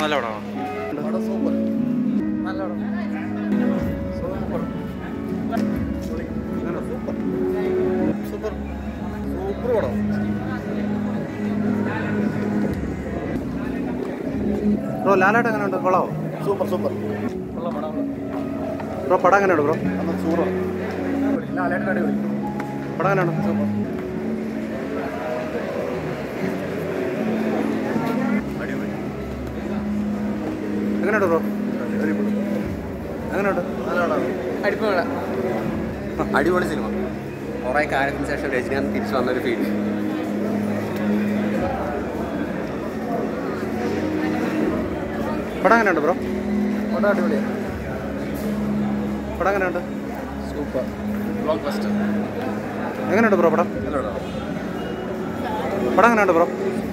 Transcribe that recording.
നല്ല പടമാണ് പടം സൂപ്പർ നല്ല പടം സൂപ്പർ സൂപ്പർ സൂപ്പർ സൂപ്പർ പടം ബ്രോ ലാലാട്ട് എങ്ങനെയുണ്ട് കൊള്ളാവോ സൂപ്പർ സൂപ്പർ ഉള്ള പടം ബ്രോ പടം എങ്ങനെയുണ്ട് ബ്രോ അന്ന് സൂപ്പർ ലാലേട്ടൻ അടിപൊളി പടം എങ്ങനെയുണ്ട് സൂപ്പർ അടിപൊളി എങ്ങനെയുണ്ട് ബ്രോ അടിപൊളി എങ്ങനെയുണ്ട് നല്ല പടം അടിപ്പട അടിപൊളി സിനിമ കുറേ കാലത്തിന് ശേഷം രജനീകാന്ത് തിരിച്ചു വന്നൊരു ഫീൽ പടം എങ്ങനെയുണ്ട് ബ്രോ പടം അടിപൊളിയാണ് പടം എങ്ങനെയുണ്ട് സൂപ്പർ ബ്ലോക്ക് ബസ്റ്റർ എങ്ങനെയുണ്ട് ബ്രോ പടം നല്ല പടം പടം എങ്ങനെയുണ്ട് ബ്രോ